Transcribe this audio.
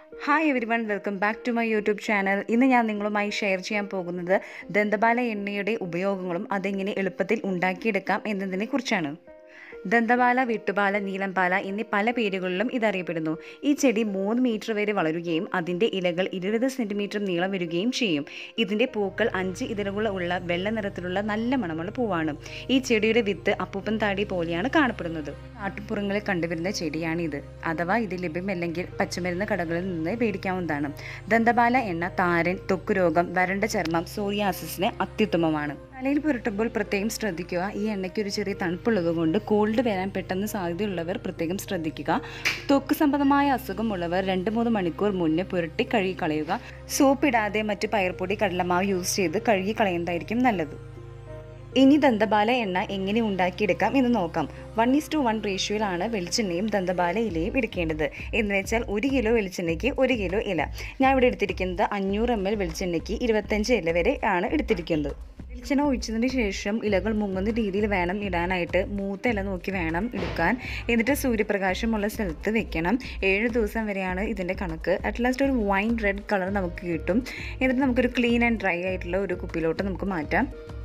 hi everyone welcome back to my YouTube channel ഇന്ന് ഞാൻ നിങ്ങളുമായി ഷെയർ ചെയ്യാൻ പോകുന്നത് ദന്തപാല എണ്ണയുടെ ഉപയോഗങ്ങളും അതെങ്ങനെ എളുപ്പത്തിൽ ഉണ്ടാക്കിയെടുക്കാം എന്നതിനെ കുറിച്ചാണ് ദന്തപാല വിട്ടുപാല നീലംപാല എന്നീ പല പേരുകളിലും ഇതറിയപ്പെടുന്നു ഈ ചെടി മൂന്ന് മീറ്റർ വരെ വളരുകയും അതിൻ്റെ ഇലകൾ ഇരുപത് സെൻറ്റിമീറ്റർ നീളം വരികയും ചെയ്യും ഇതിൻ്റെ പൂക്കൾ അഞ്ച് ഇതളുകൾ ഉള്ള വെള്ള നിറത്തിലുള്ള നല്ല മണമുള്ള പൂവാണ് ഈ ചെടിയുടെ വിത്ത് അപ്പൂപ്പൻ താടി പോലെയാണ് കാണപ്പെടുന്നത് നാട്ടുപുറങ്ങളിൽ കണ്ടുവരുന്ന ചെടിയാണിത് അഥവാ ഇത് ലഭ്യമല്ലെങ്കിൽ പച്ചമരുന്ന് കടകളിൽ നിന്ന് മേടിക്കാവുന്നതാണ് ദന്തപാല എണ്ണ താരൻ ത്വക്കുരോഗം വരണ്ട ചർമ്മം സോറിയാസിസിന് അത്യുത്തമമാണ് തലയിൽ പുരട്ടുമ്പോൾ പ്രത്യേകം ശ്രദ്ധിക്കുക ഈ എണ്ണയ്ക്ക് ഒരു ചെറിയ തണുപ്പുള്ളത് കൊണ്ട് കോൾഡ് വരാൻ പെട്ടെന്ന് സാധ്യതയുള്ളവർ പ്രത്യേകം ശ്രദ്ധിക്കുക ത്വക്ക് സംബന്ധമായ അസുഖമുള്ളവർ രണ്ട് മൂന്ന് മണിക്കൂർ മുന്നേ പുരട്ടി കഴുകി കളയുക സോപ്പ് ഇടാതെ മറ്റ് പയർപ്പൊടി കടലമാവ് യൂസ് ചെയ്ത് കഴുകി കളയുന്നതായിരിക്കും നല്ലത് ഇനി ദന്തപാല എണ്ണ എങ്ങനെ ഉണ്ടാക്കിയെടുക്കാം എന്ന് നോക്കാം വൺ ഈസ് ടു വൺ റേഷ്യോയിലാണ് വെളിച്ചെണ്ണയും ദന്തപാല ഇലയും എടുക്കേണ്ടത് എന്ന് വെച്ചാൽ ഒരു കിലോ വെളിച്ചെണ്ണയ്ക്ക് ഒരു കിലോ ഇല ഞാൻ ഇവിടെ എടുത്തിരിക്കുന്നത് അഞ്ഞൂറ് എം എൽ വെളിച്ചെണ്ണയ്ക്ക് ഇരുപത്തഞ്ച് ഇല വരെ ആണ് എടുത്തിരിക്കുന്നത് വെളിച്ചെണ്ണ ഒഴിച്ചതിന് ശേഷം ഇലകൾ മുങ്ങുന്ന രീതിയിൽ വേണം ഇടാനായിട്ട് മൂത്ത ഇല നോക്കി വേണം എടുക്കാൻ എന്നിട്ട് സൂര്യപ്രകാശമുള്ള സ്ഥലത്ത് വെക്കണം ഏഴ് ദിവസം വരെയാണ് ഇതിൻ്റെ കണക്ക് അറ്റ് ലാസ്റ്റ് ഒരു വൈൻ റെഡ് കളർ നമുക്ക് കിട്ടും എന്നിട്ട് നമുക്കൊരു ക്ലീൻ ആൻഡ് ഡ്രൈ ആയിട്ടുള്ള ഒരു കുപ്പിയിലോട്ട് നമുക്ക് മാറ്റാം